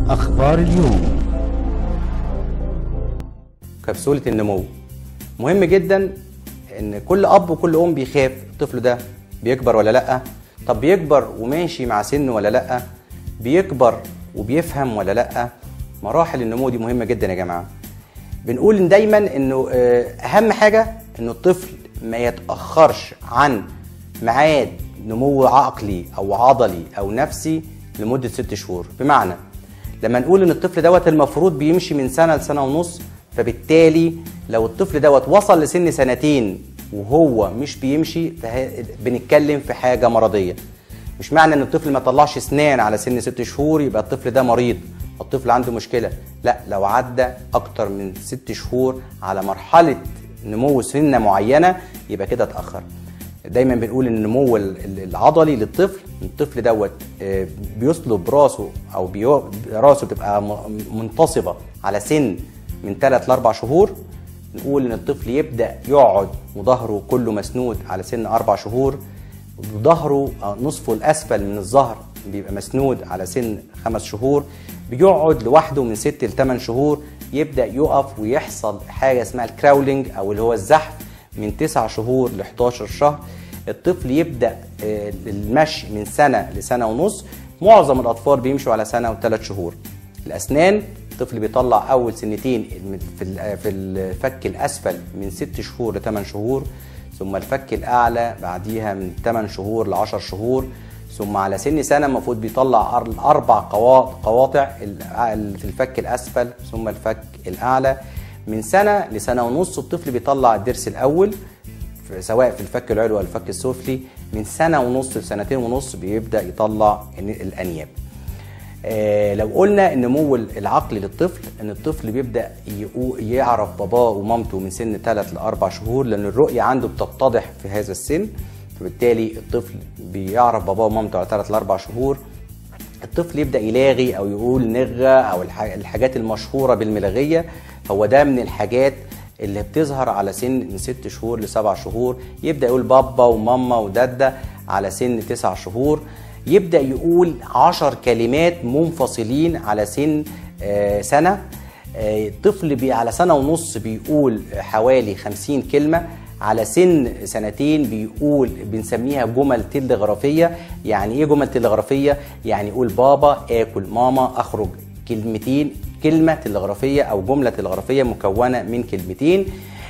أخبار اليوم كبسولة النمو مهم جدا ان كل اب وكل ام بيخاف الطفل ده بيكبر ولا لا طب بيكبر وماشي مع سنه ولا لا بيكبر وبيفهم ولا لا مراحل النمو دي مهمة جدا يا جماعة بنقول ان دايما انه آه، اهم حاجة انه الطفل ما يتأخرش عن ميعاد نمو عقلي او عضلي او نفسي لمدة ست شهور بمعنى لما نقول ان الطفل دوت المفروض بيمشي من سنه لسنه ونص فبالتالي لو الطفل دوت وصل لسن سنتين وهو مش بيمشي فه- بنتكلم في حاجه مرضيه مش معنى ان الطفل ما طلعش اسنان على سن ست شهور يبقى الطفل ده مريض الطفل عنده مشكله لا لو عدى اكتر من ست شهور على مرحله نمو سنه معينه يبقى كده اتاخر دايما بنقول ان النمو ال- ال- العضلي للطفل الطفل دوت آه، بيصلب راسه او بيو- راسه بتبقى م- منتصبه على سن من 3 ل 4 شهور نقول ان الطفل يبدا يقعد وظهره كله مسنود على سن 4 شهور وظهره آه، نصفه الاسفل من الظهر بيبقى مسنود على سن خمس شهور بيقعد لوحده من 6 ل 8 شهور يبدا يقف ويحصل حاجه اسمها الكراولينج او اللي هو الزحف من 9 شهور ل 11 شهر الطفل يبدا آه، المشي من سنه لسنه ونص معظم الاطفال بيمشوا على سنه وثلاث شهور الاسنان الطفل بيطلع اول سنتين في ال- في الفك الاسفل من 6 شهور ل 8 شهور ثم الفك الاعلى بعديها من 8 شهور ل 10 شهور ثم على سن سنه المفروض بيطلع أر- اربع قوا- قواطع ال- في الفك الاسفل ثم الفك الاعلى من سنه لسنه ونص الطفل بيطلع الضرس الاول في- سواء في الفك العلوي او الفك السفلي من سنه ونص لسنتين ونص بيبدا يطلع الن- الانياب آه، لو قلنا النمو العقلي للطفل ان الطفل بيبدا يقو- يعرف باباه ومامته من سن 3 ل 4 شهور لان الرؤيه عنده بتتضح في هذا السن فبالتالي الطفل بيعرف باباه ومامته على 3 ل 4 شهور الطفل يبدا يلاغي او يقول نغه او الح- الحاجات المشهوره بالملاغيه هو ده من الحاجات اللي بتظهر على سن من ست شهور لسبع شهور يبدا يقول بابا وماما ودادا على سن تسع شهور يبدا يقول عشر كلمات منفصلين على سن آه، سنه آه، الطفل بي على سنه ونص بيقول حوالي خمسين كلمه على سن سنتين بيقول بنسميها جمل تلغرافيه يعني ايه جمل تلغرافيه يعني يقول بابا اكل ماما اخرج كلمتين كلمه تلغرافيه او جمله تلغرافيه مكونه من كلمتين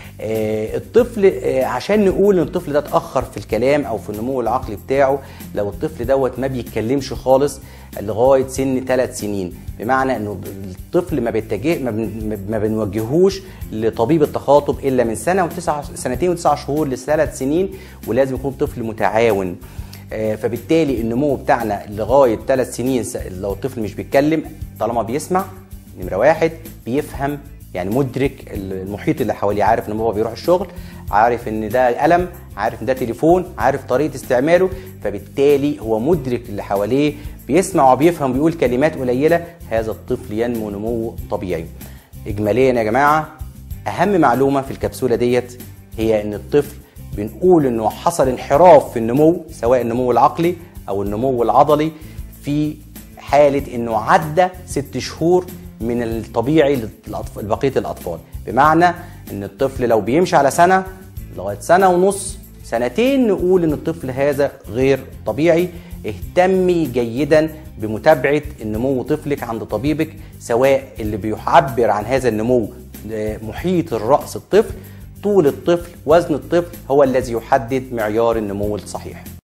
آه، الطفل آه، عشان نقول ان الطفل ده اتاخر في الكلام او في النمو العقلي بتاعه لو الطفل دوت ما بيتكلمش خالص لغايه سن ثلاث سنين بمعنى انه الطفل ما بيتجه ما, بن ما بنوجهوش لطبيب التخاطب الا من سنه وتسع سنتين وتسع شهور لثلاث سنين ولازم يكون طفل متعاون آه، فبالتالي النمو بتاعنا لغايه ثلاث سنين س- لو الطفل مش بيتكلم طالما بيسمع نمره واحد بيفهم يعني مدرك المحيط اللي حواليه عارف ان بابا بيروح الشغل عارف ان ده قلم عارف ان ده تليفون عارف طريقه استعماله فبالتالي هو مدرك اللي حواليه بيسمع وبيفهم بيقول كلمات قليله هذا الطفل ينمو نمو طبيعي اجماليا يا جماعه اهم معلومه في الكبسوله ديت هي ان الطفل بنقول انه حصل انحراف في النمو سواء النمو العقلي او النمو العضلي في حاله انه عدى ست شهور من الطبيعي للأطف- لبقيه الاطفال بمعنى ان الطفل لو بيمشي على سنه لغايه سنه ونص سنتين نقول ان الطفل هذا غير طبيعي اهتمي جيدا بمتابعه النمو طفلك عند طبيبك سواء اللي بيعبر عن هذا النمو آه، محيط الراس الطفل طول الطفل وزن الطفل هو الذي يحدد معيار النمو الصحيح